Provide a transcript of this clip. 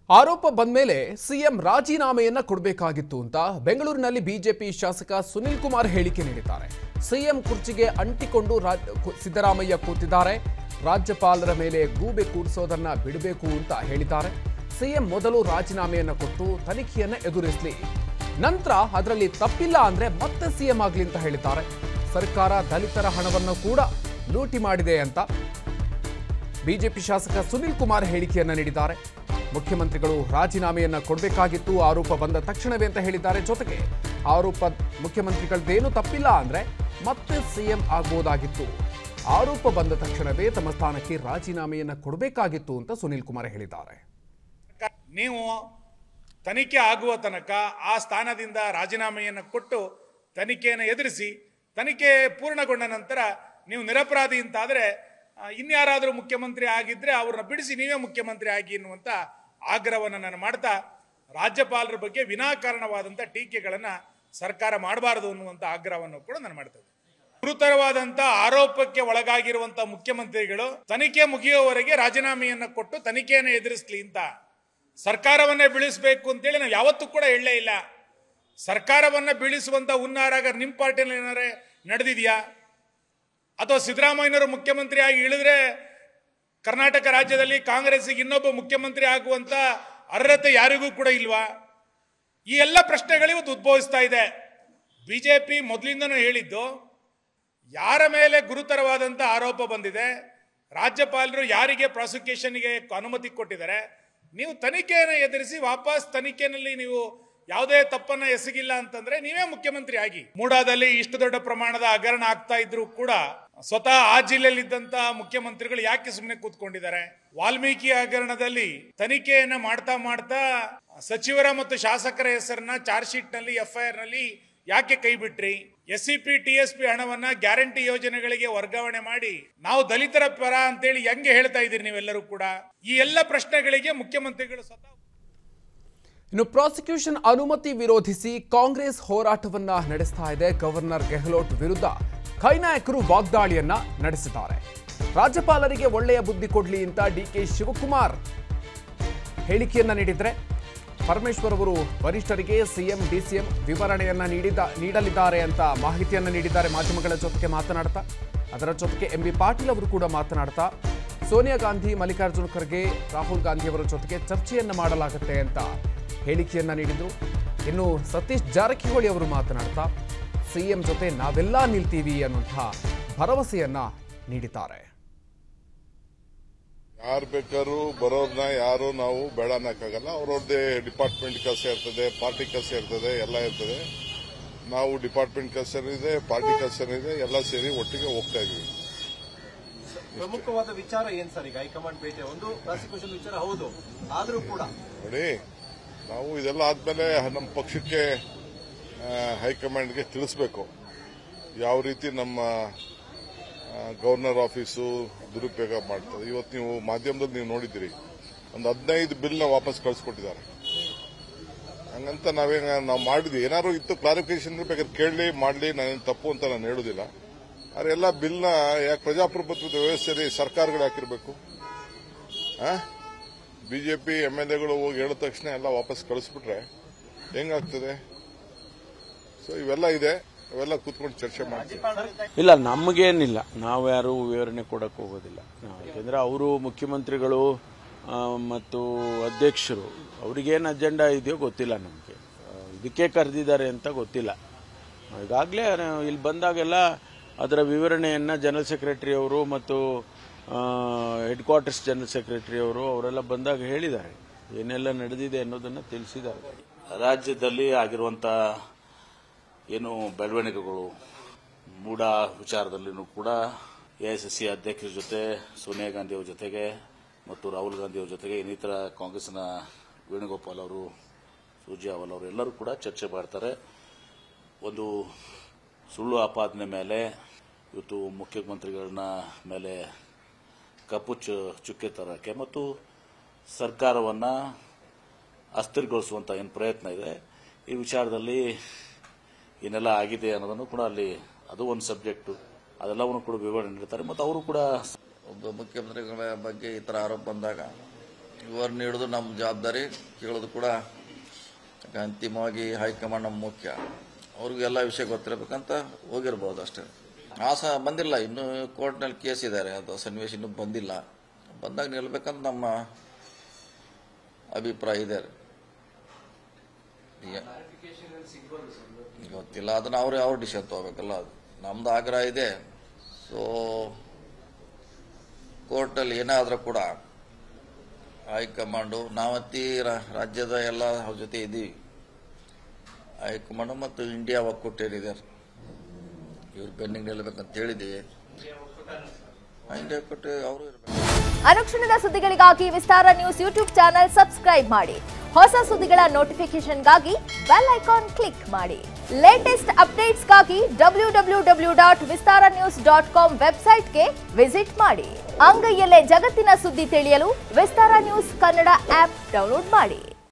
ಆರೋಪ ಬಂದ್ಮೇಲೆ ಸಿಎಂ ರಾಜೀನಾಮೆಯನ್ನ ಕೊಡಬೇಕಾಗಿತ್ತು ಅಂತ ಬೆಂಗಳೂರಿನಲ್ಲಿ ಬಿಜೆಪಿ ಶಾಸಕ ಸುನಿಲ್ ಕುಮಾರ್ ಹೇಳಿಕೆ ನೀಡಿದ್ದಾರೆ ಸಿಎಂ ಕುರ್ಚಿಗೆ ಅಂಟಿಕೊಂಡು ರಾಜ್- ಕು- ಸಿದ್ದರಾಮಯ್ಯ ಕೂತಿದ್ದಾರೆ ರಾಜ್ಯಪಾಲರ ಮೇಲೆ ಗೂಬೆ ಕೂಡಿಸೋದನ್ನ ಬಿಡಬೇಕು ಅಂತ ಹೇಳಿದ್ದಾರೆ ಸಿಎಂ ಮೊದಲು ರಾಜೀನಾಮೆಯನ್ನ ಕೊಟ್ಟು ತನಿಖೆಯನ್ನ ಎದುರಿಸಲಿ ನಂತರ ಅದರಲ್ಲಿ ತಪ್ಪಿಲ್ಲ ಅಂದ್ರೆ ಮತ್ತೆ ಸಿಎಂ ಆಗ್ಲಿ ಅಂತ ಹೇಳಿದ್ದಾರೆ ಸರ್ಕಾರ ದಲಿತರ ಹಣವನ್ನು ಕೂಡ ಲೂಟಿ ಮಾಡಿದೆ ಅಂತ ಬಿಜೆಪಿ ಶಾಸಕ ಸುನಿಲ್ ಕುಮಾರ್ ಹೇಳಿಕೆಯನ್ನ ನೀಡಿದ್ದಾರೆ ಮುಖ್ಯಮಂತ್ರಿಗಳು ರಾಜೀನಾಮೆಯನ್ನ ಕೊಡಬೇಕಾಗಿತ್ತು ಆರೋಪ ಬಂದ ತಕ್ಷಣವೇ ಅಂತ ಹೇಳಿದ್ದಾರೆ ಜೊತೆಗೆ ಆರೋಪ ಮುಖ್ಯಮಂತ್ರಿಗಳದ್ದೇನು ತಪ್ಪಿಲ್ಲ ಅಂದ್ರೆ ಮತ್ತೆ ಸಿಎಂ ಆಗ್ಬೋದಾಗಿತ್ತು ಆರೋಪ ಬಂದ ತಕ್ಷಣವೇ ತಮ್ಮ ಸ್ಥಾನಕ್ಕೆ ರಾಜೀನಾಮೆಯನ್ನ ಕೊಡಬೇಕಾಗಿತ್ತು ಅಂತ ಸುನಿಲ್ ಕುಮಾರ್ ಹೇಳಿದ್ದಾರೆ ನೀವು ತನಿಖೆ ಆಗುವ ತನಕ ಆ ಸ್ಥಾನದಿಂದ ರಾಜೀನಾಮೆಯನ್ನು ಕೊಟ್ಟು ತನಿಖೆಯನ್ನು ಎದುರಿಸಿ ತನಿಖೆ ಪೂರ್ಣಗೊಂಡ ನಂತರ ನೀವು ನಿರಪರಾಧಿ ಅಂತಾದರೆ ಇನ್ಯಾರಾದರೂ ಮುಖ್ಯಮಂತ್ರಿ ಆಗಿದ್ರೆ ಅವ್ರನ್ನ ಬಿಡಿಸಿ ನೀವೇ ಮುಖ್ಯಮಂತ್ರಿ ಆಗಿ ಎನ್ನುವಂಥ ಆಗ್ರಹವನ್ನು ನಾನು ಮಾಡ್ತಾ ರಾಜ್ಯಪಾಲರ ಬಗ್ಗೆ ವಿನಾಕಾರಣವಾದಂಥ ಟೀಕೆಗಳನ್ನು ಸರ್ಕಾರ ಮಾಡಬಾರದು ಅನ್ನುವಂಥ ಆಗ್ರಹವನ್ನು ಕೂಡ ನಾನು ಮಾಡ್ತೇನೆ ಗುರುತರವಾದಂತ ಆರೋಪಕ್ಕೆ ಒಳಗಾಗಿರುವಂತ ಮುಖ್ಯಮಂತ್ರಿಗಳು ತನಿಖೆ ಮುಗಿಯುವವರೆಗೆ ರಾಜೀನಾಮೆಯನ್ನ ಕೊಟ್ಟು ತನಿಖೆಯನ್ನು ಎದುರಿಸಲಿ ಅಂತ ಸರ್ಕಾರವನ್ನೇ ಬೀಳಿಸಬೇಕು ಅಂತೇಳಿ ನಾವು ಯಾವತ್ತೂ ಕೂಡ ಹೇಳಲೇ ಇಲ್ಲ ಸರ್ಕಾರವನ್ನ ಬೀಳಿಸುವಂತ ಹುನ್ನಾರಾಗ ನಿಮ್ಮ ಪಾರ್ಟಿಯಲ್ಲಿ ಏನಾರೇ ನಡೆದಿದೆಯಾ ಅಥವಾ ಸಿದ್ದರಾಮಯ್ಯನವರು ಮುಖ್ಯಮಂತ್ರಿ ಆಗಿ ಇಳಿದ್ರೆ ಕರ್ನಾಟಕ ರಾಜ್ಯದಲ್ಲಿ ಕಾಂಗ್ರೆಸ್ಸಿಗೆ ಇನ್ನೊಬ್ಬ ಮುಖ್ಯಮಂತ್ರಿ ಆಗುವಂತ ಅರ್ಹತೆ ಯಾರಿಗೂ ಕೂಡ ಇಲ್ವಾ ಈ ಎಲ್ಲ ಪ್ರಶ್ನೆಗಳು ಇವತ್ತು ಉದ್ಭವಿಸ್ತಾ ಇದೆ ಬಿಜೆಪಿ ಮೊದಲಿಂದನೂ ಹೇಳಿದ್ದು ಯಾರ ಮೇಲೆ ಗುರುತರವಾದಂಥ ಆರೋಪ ಬಂದಿದೆ ರಾಜ್ಯಪಾಲರು ಯಾರಿಗೆ ಪ್ರಾಸಿಕ್ಯೂಷನ್ಗೆ ಅನುಮತಿ ಕೊಟ್ಟಿದ್ದಾರೆ ನೀವು ತನಿಖೆಯನ್ನು ಎದುರಿಸಿ ವಾಪಸ್ ತನಿಖೆಯಲ್ಲಿ ನೀವು ಯಾವುದೇ ತಪ್ಪನ್ನ ಎಸಗಿಲ್ಲ ಅಂತಂದ್ರೆ ನೀವೇ ಮುಖ್ಯಮಂತ್ರಿ ಆಗಿ ಮೂಡಾದಲ್ಲಿ ಇಷ್ಟು ದೊಡ್ಡ ಪ್ರಮಾಣದ ಹಗರಣ ಆಗ್ತಾ ಇದ್ರು ಕೂಡ ಸ್ವತಃ ಆ ಜಿಲ್ಲೆಯಲ್ಲಿದ್ದಂತ ಮುಖ್ಯಮಂತ್ರಿಗಳು ಯಾಕೆ ಸುಮ್ಮನೆ ಕೂತ್ಕೊಂಡಿದ್ದಾರೆ ವಾಲ್ಮೀಕಿ ಹಗರಣದಲ್ಲಿ ತನಿಖೆಯನ್ನ ಮಾಡ್ತಾ ಮಾಡ್ತಾ ಸಚಿವರ ಮತ್ತು ಶಾಸಕರ ಹೆಸರನ್ನ ಚಾರ್ಜ್ ಶೀಟ್ ನಲ್ಲಿ ಎಫ್ಐಆರ್ ನಲ್ಲಿ ಯಾಕೆ ಕೈ ಬಿಟ್ರಿ S C P T S P ಹಣವನ್ನ ಗ್ಯಾರಂಟಿ ಯೋಜನೆಗಳಿಗೆ ವರ್ಗಾವಣೆ ಮಾಡಿ ನಾವು ದಲಿತರ ಪರ ಅಂತೇಳಿ ಹೆಂಗೆ ಹೇಳ್ತಾ ಇದ್ದೀರಿ ನೀವೆಲ್ಲರೂ ಕೂಡ ಈ ಎಲ್ಲ ಪ್ರಶ್ನೆಗಳಿಗೆ ಮುಖ್ಯಮಂತ್ರಿಗಳು ಸ್ವತಃ ಇನ್ನು ಪ್ರಾಸಿಕ್ಯೂಷನ್ ಅನುಮತಿ ವಿರೋಧಿಸಿ ಕಾಂಗ್ರೆಸ್ ಹೋರಾಟವನ್ನ ನಡೆಸ್ತಾ ಇದೆ ಗವರ್ನರ್ ಗೆಹ್ಲೋಟ್ ವಿರುದ್ಧ ಕೈ ನಾಯಕರು ವಾಗ್ದಾಳಿಯನ್ನ ನಡೆಸಿದ್ದಾರೆ ರಾಜ್ಯಪಾಲರಿಗೆ ಒಳ್ಳೆಯ ಬುದ್ಧಿ ಕೊಡ್ಲಿ ಅಂತ ಡಿಕೆ ಶಿವಕುಮಾರ್ ಹೇಳಿಕೆಯನ್ನ ನೀಡಿದ್ರೆ ಪರಮೇಶ್ವರ್ ಅವರು ವರಿಷ್ಠರಿಗೆ ಸಿಎಂ ಡಿಸಿಎಂ ವಿವರಣೆಯನ್ನ ನೀಡಿದ ನೀಡಲಿದ್ದಾರೆ ಅಂತ ಮಾಹಿತಿಯನ್ನ ನೀಡಿದ್ದಾರೆ ಮಾಧ್ಯಮಗಳ ಜೊತೆಗೆ ಮಾತನಾಡ್ತಾ ಅದರ ಜೊತೆಗೆ ಎಂ ಬಿ ಪಾಟೀಲ್ ಅವರು ಕೂಡ ಮಾತನಾಡ್ತಾ ಸೋನಿಯಾ ಗಾಂಧಿ ಮಲ್ಲಿಕಾರ್ಜುನ ಖರ್ಗೆ ರಾಹುಲ್ ಗಾಂಧಿ ಅವರ ಜೊತೆಗೆ ಚರ್ಚೆಯನ್ನ ಮಾಡಲಾಗುತ್ತೆ ಅಂತ ಹೇಳಿಕೆಯನ್ನ ನೀಡಿದ್ರು ಇನ್ನು ಸತೀಶ್ ಜಾರಕಿಹೊಳಿ ಅವರು ಮಾತನಾಡ್ತಾ ಸಿಎಂ ಜೊತೆ ನಾವೆಲ್ಲ ನಿಲ್ತೀವಿ ಅನ್ನುವಂತಹ ಭರವಸೆಯನ್ನ ನೀಡಿದ್ದಾರೆ ಯಾರು ಬೇಕಾದ್ರೂ ಬರೋರ್ನ ಯಾರು ನಾವು ಬೇಡ ಅನ್ನಕ್ಕಾಗಲ್ಲ ಅವ್ರವ್ರದ್ದೇ ಡಿಪಾರ್ಟ್ಮೆಂಟ್ ಕೆಲಸ ಇರ್ತದೆ ಪಾರ್ಟಿ ಕೆಲಸ ಇರ್ತದೆ ಎಲ್ಲ ಇರ್ತದೆ ನಾವು ಡಿಪಾರ್ಟ್ಮೆಂಟ್ ಕೆಲಸ ಇದೆ ಪಾರ್ಟಿ ಕೆಲಸ ಇದೆ ಎಲ್ಲ ಸೇರಿ ಒಟ್ಟಿಗೆ ಹೋಗ್ತಾ ಇದೀವಿ ಪ್ರಮುಖವಾದ ವಿಚಾರ ಏನ್ ಸರ್ ಈಗ ಹೈಕಮಾಂಡ್ ಭೇಟಿ ಒಂದು ಪ್ರಾಸಿಕ್ಯೂಷನ್ ವಿಚಾರ ಹೌದು ಆದ್ರೂ ಕೂಡ ನೋಡಿ ನಾವು ಇದೆಲ್ಲ ಆದ್ಮೇಲೆ ನಮ್ಮ ಪಕ್ಷಕ್ಕೆ ಆ, ಹೈಕಮಾಂಡ್ಗೆ ತಿಳಿಸ್ಬೇಕು ಯಾವ ರೀತಿ ನಮ್ಮ ಆ, ಗವರ್ನರ್ ಆಫೀಸು ದುರುಪಯೋಗ ಮಾಡ್ತದೆ ಇವತ್ತು ನೀವು ಮಾಧ್ಯಮದಲ್ಲಿ ನೀವು ನೋಡಿದ್ದೀರಿ ಒಂದು ಹದಿನೈದು ಬಿಲ್ನ ವಾಪಸ್ ಕಳಿಸ್ಕೊಟ್ಟಿದ್ದಾರೆ ಹಂಗಂತ ನಾವೇನ ನಾವು ಮಾಡಿದ್ವಿ ಏನಾದ್ರು ಇತ್ತು ಕ್ಲಾರಿಫಿಕೇಶನ್ ಬೇಕಾದ್ರೆ ಕೇಳಲಿ ಮಾಡಲಿ ನಾನೇನು ತಪ್ಪು ಅಂತ ನಾನು ಹೇಳೋದಿಲ್ಲ ಆದ್ರೆ ಎಲ್ಲ ಬಿಲ್ನ ಯಾಕೆ ಪ್ರಜಾಪ್ರಭುತ್ವದ ವ್ಯವಸ್ಥೆಯಲ್ಲಿ ಸರ್ಕಾರಗಳು ಹಾಕಿರ್ಬೇಕು ಆ ಬಿಜೆಪಿ ಎಂ ಎಲ್ ಎಗಳು ಹೋಗಿ ಹೇಳಿದ ತಕ್ಷಣ ಎಲ್ಲ ವಾಪಸ್ ಕಳಿಸ್ಬಿಟ್ರೆ ಹೆಂಗಾಗ್ತದೆ ಸೊ ಇವೆಲ್ಲ ಇದೆ ಇವೆಲ್ಲ ಕೂತ್ಕೊಂಡು ಚರ್ಚೆ ಮಾಡ್ತೀವಿ ಇಲ್ಲ ನಮಗೇನಿಲ್ಲ ನಾವು ಯಾರು ವಿವರಣೆ ಕೊಡಕ್ಕೆ ಹೋಗೋದಿಲ್ಲ ನಾವು ಯಾಕೆಂದ್ರೆ ಅವರು ಮುಖ್ಯಮಂತ್ರಿಗಳು ಆ, ಮತ್ತು ಅಧ್ಯಕ್ಷರು ಅವ್ರಿಗೇನು ಅಜೆಂಡಾ ಇದೆಯೋ ಗೊತ್ತಿಲ್ಲ ನಮಗೆ ಇದಕ್ಕೆ ಕರೆದಿದ್ದಾರೆ ಅಂತ ಗೊತ್ತಿಲ್ಲ ಈಗಾಗಲೇ ಇಲ್ಲಿ ಬಂದಾಗೆಲ್ಲ ಅದರ ವಿವರಣೆಯನ್ನು ಜನರಲ್ ಸೆಕ್ರೆಟರಿ ಅವರು ಮತ್ತು ಹೆಡ್ ಕ್ವಾರ್ಟರ್ಸ್ ಜನರಲ್ ಸೆಕ್ರೆಟರಿ ಅವರು ಅವರೆಲ್ಲ ಬಂದಾಗ ಹೇಳಿದ್ದಾರೆ ಏನೆಲ್ಲ ನಡೆದಿದೆ ಅನ್ನೋದನ್ನು ತಿಳಿಸಿದ್ದಾರೆ ರಾಜ್ಯದಲ್ಲಿ ಆಗಿರುವಂತ ಏನು ಬೆಳವಣಿಗೆಗಳು ಮೂಡ ವಿಚಾರದಲ್ಲಿನೂ ಕೂಡ ಎಐಸಿಸಿ ಅಧ್ಯಕ್ಷರ ಜೊತೆ ಸೋನಿಯಾ ಗಾಂಧಿ ಅವರ ಜೊತೆಗೆ ಮತ್ತು ರಾಹುಲ್ ಗಾಂಧಿ ಅವರ ಜೊತೆಗೆ ಇನ್ನಿತರ ಕಾಂಗ್ರೆಸ್ನ ವೇಣುಗೋಪಾಲ್ ಅವರು ಸೂರ್ಜೇವಾಲ್ ಅವರು ಎಲ್ಲರೂ ಕೂಡ ಚರ್ಚೆ ಮಾಡ್ತಾರೆ ಒಂದು ಸುಳ್ಳು ಆಪಾದನೆ ಮೇಲೆ ಇವತ್ತು ಮುಖ್ಯಮಂತ್ರಿಗಳನ್ನ ಮೇಲೆ ಕಪ್ಪು ಚು ಚುಕ್ಕೆ ತರಕ್ಕೆ ಮತ್ತು ಸರ್ಕಾರವನ್ನ ಅಸ್ಥಿರಗೊಳಿಸುವಂತ ಏನು ಪ್ರಯತ್ನ ಇದೆ ಈ ವಿಚಾರದಲ್ಲಿ ಏನೆಲ್ಲ ಆಗಿದೆ ಅನ್ನೋದನ್ನು ಕೂಡ ಅಲ್ಲಿ ಅದು ಒಂದು ಸಬ್ಜೆಕ್ಟು ಅದೆಲ್ಲವನ್ನು ಕೂಡ ವಿವರಣೆ ನೀಡ್ತಾರೆ ಮತ್ತು ಅವರು ಕೂಡ ಒಬ್ಬ ಮುಖ್ಯಮಂತ್ರಿಗಳ ಬಗ್ಗೆ ಈ ಥರ ಆರೋಪ ಬಂದಾಗ ಇವರು ನೀಡೋದು ನಮ್ಮ ಜವಾಬ್ದಾರಿ ಕೇಳೋದು ಕೂಡ ಯಾಕೆ ಅಂತಿಮವಾಗಿ ಹೈಕಮಾಂಡ್ ನಮ್ಮ ಮುಖ್ಯ ಅವ್ರಿಗೂ ಎಲ್ಲ ವಿಷಯ ಗೊತ್ತಿರಬೇಕಂತ ಹೋಗಿರ್ಬೋದು ಅಷ್ಟೇ ಆ ಸಹ ಬಂದಿಲ್ಲ ಇನ್ನೂ ಕೋರ್ಟ್ನಲ್ಲಿ ಕೇಸ್ ಇದ್ದಾರೆ ಅದು ಸನ್ನಿವೇಶ ಇನ್ನೂ ಬಂದಿಲ್ಲ ಬಂದಾಗ ನಿಲ್ಬೇಕಂತ ನಮ್ಮ ಅಭಿಪ್ರಾಯ ಇದೆ ಈಗ ಗೊತ್ತಿಲ್ಲ ಅದನ್ನ ಅವ್ರು ಅವ್ರ ಡಿಸಿಷನ್ ತಗೋಬೇಕಲ್ಲ ಅದು ನಮ್ದು ಆಗ್ರಹ ಇದೆ ಸೊ ಕೋರ್ಟಲ್ಲಿ ಏನಾದರೂ ಕೂಡ ಹೈಕಮಾಂಡು ನಾವತ್ತಿ ರಾ- ರಾಜ್ಯದ ಎಲ್ಲ ಅವ್ರ ಜೊತೆ ಇದ್ದೀವಿ ಹೈಕಮಾಂಡು ಮತ್ತು ಇಂಡಿಯಾ ಒಕ್ಕೂಟ ಏನಿದ್ದಾರೆ ಇವ್ರು ಬೆನ್ನಿಗೆ ನಿಲ್ಲಬೇಕಂತ ಹೇಳಿದ್ದೀವಿ ಇಂಡಿಯಾ ಒಕ್ಕೂಟ ಅವರು ಇರಬೇಕು ಅನುಕ್ಷಣದ ಸುದ್ದಿಗಳಿಗಾಗಿ Vistara news YouTube channel subscribe ಮಾಡಿ ಹೊಸ ಸುದ್ದಿಗಳ ನೋಟಿಫಿಕೇಶನ್ಗಾಗಿ ಬೆಲ್ ಐಕಾನ್ ಕ್ಲಿಕ್ ಮಾಡಿ ಲೇಟೆಸ್ಟ್ ಅಪ್ಡೇಟ್ಸ್ಗಾಗಿ W W W dot Vistara news dot com ವೆಬ್ಸೈಟ್ಗೆ ವಿಸಿಟ್ ಮಾಡಿ ಅಂಗೈಯಲ್ಲೇ ಜಗತ್ತಿನ ಸುದ್ದಿ ತಿಳಿಯಲು Vistara news Kannada app download ಮಾಡಿ